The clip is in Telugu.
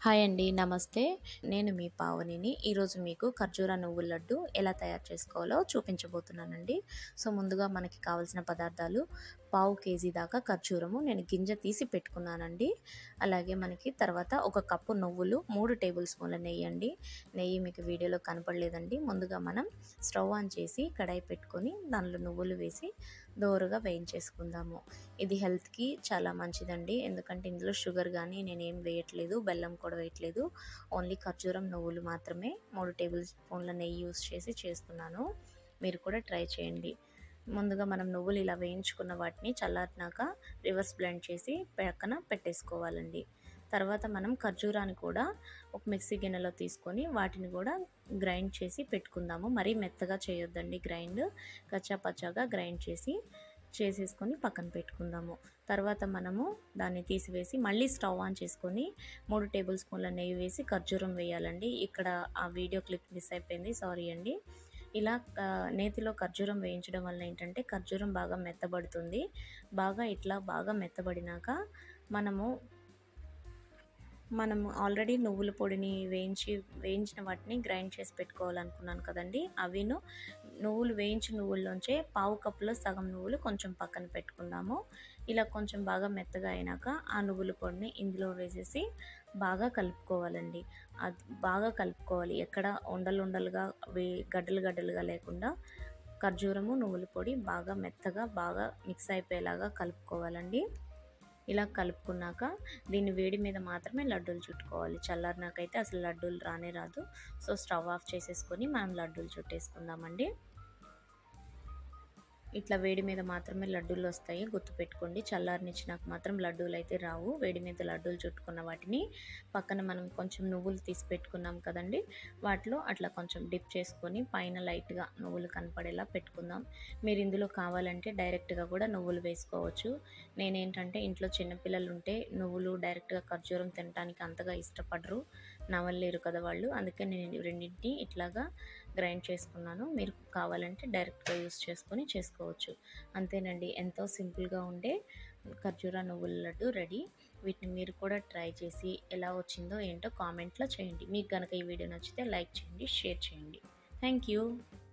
హాయ్ అండి నమస్తే నేను మీ పావనిని ఈరోజు మీకు ఖర్జూర నువ్వుల లడ్డు ఎలా తయారు చేసుకోవాలో చూపించబోతున్నానండి సో ముందుగా మనకి కావాల్సిన పదార్థాలు పావు కేజీ దాకా ఖర్జూరము నేను గింజ తీసి పెట్టుకున్నానండి అలాగే మనకి తర్వాత ఒక కప్పు నువ్వులు మూడు టేబుల్ స్పూన్ల నెయ్యి అండి నెయ్యి మీకు వీడియోలో కనపడలేదండి ముందుగా మనం స్టవ్ ఆన్ చేసి కడాయి పెట్టుకొని దానిలో నువ్వులు వేసి దోరగా వేయించేసుకుందాము ఇది హెల్త్కి చాలా మంచిదండి ఎందుకంటే ఇందులో షుగర్ కానీ నేనేం వేయట్లేదు బెల్లం కూడా వేయట్లేదు ఓన్లీ ఖర్జూరం నువ్వులు మాత్రమే మూడు టేబుల్ స్పూన్ల నెయ్యి యూస్ చేసి చేస్తున్నాను మీరు కూడా ట్రై చేయండి ముందుగా మనం నువ్వులు ఇలా వేయించుకున్న వాటిని చల్లారినాక రివర్స్ బ్లెండ్ చేసి పక్కన పెట్టేసుకోవాలండి తర్వాత మనం ఖర్జూరాన్ని కూడా ఒక మిక్సీ గిన్నెలో తీసుకొని వాటిని కూడా గ్రైండ్ చేసి పెట్టుకుందాము మరీ మెత్తగా చేయొద్దండి గ్రైండ్ కచ్చా పచ్చాగా గ్రైండ్ చేసి చేసేసుకొని పక్కన పెట్టుకుందాము తర్వాత మనము దాన్ని తీసివేసి మళ్ళీ స్టవ్ ఆన్ చేసుకొని మూడు టేబుల్ స్పూన్ల నెయ్యి వేసి ఖర్జూరం వేయాలండి ఇక్కడ ఆ వీడియో క్లిప్ మిస్ అయిపోయింది సారీ అండి ఇలా నేతిలో ఖర్జూరం వేయించడం వల్ల ఏంటంటే ఖర్జూరం బాగా మెత్తబడుతుంది బాగా ఇట్లా బాగా మెత్తబడినాక మనము మనము ఆల్రెడీ నువ్వుల పొడిని వేయించి వేయించిన వాటిని గ్రైండ్ చేసి పెట్టుకోవాలనుకున్నాను కదండి అవిను నువ్వులు వేయించి నువ్వుల్లోంచే పావు కప్పులో సగం నువ్వులు కొంచెం పక్కన పెట్టుకుందాము ఇలా కొంచెం బాగా మెత్తగా అయినాక ఆ నువ్వుల పొడిని ఇందులో వేసేసి బాగా కలుపుకోవాలండి అది బాగా కలుపుకోవాలి ఎక్కడ ఉండలు ఉండలుగా గడ్డలు గడ్డలుగా లేకుండా ఖర్జూరము నువ్వుల పొడి బాగా మెత్తగా బాగా మిక్స్ అయిపోయేలాగా కలుపుకోవాలండి ఇలా కలుపుకున్నాక దీన్ని వేడి మీద మాత్రమే లడ్డూలు చుట్టుకోవాలి చల్లారినాకైతే అసలు లడ్డూలు రానే రాదు సో స్టవ్ ఆఫ్ చేసేసుకొని మనం లడ్డూలు చుట్టేసుకుందామండి ఇట్లా వేడి మీద మాత్రమే లడ్డూలు వస్తాయి గుర్తుపెట్టుకోండి చల్లారనిచ్చినాక మాత్రం లడ్డూలు అయితే రావు వేడి మీద లడ్డూలు చుట్టుకున్న వాటిని పక్కన మనం కొంచెం నువ్వులు తీసి పెట్టుకున్నాం కదండి వాటిలో అట్లా కొంచెం డిప్ చేసుకొని పైన లైట్గా నువ్వులు కనపడేలా పెట్టుకుందాం మీరు ఇందులో కావాలంటే డైరెక్ట్గా కూడా నువ్వులు వేసుకోవచ్చు నేనేంటంటే ఇంట్లో చిన్నపిల్లలు ఉంటే నువ్వులు డైరెక్ట్గా ఖర్జూరం తినడానికి అంతగా ఇష్టపడరు నవలేరు కదా వాళ్ళు అందుకే నేను రెండింటిని ఇట్లాగా గ్రైండ్ చేసుకున్నాను మీరు కావాలంటే డైరెక్ట్గా యూస్ చేసుకొని చేసుకోవచ్చు అంతేనండి ఎంతో సింపుల్గా ఉండే ఖర్జూర నువ్వుల లడ్డు రెడీ వీటిని మీరు కూడా ట్రై చేసి ఎలా వచ్చిందో ఏంటో కామెంట్లో చేయండి మీకు కనుక ఈ వీడియో నచ్చితే లైక్ చేయండి షేర్ చేయండి థ్యాంక్ యూ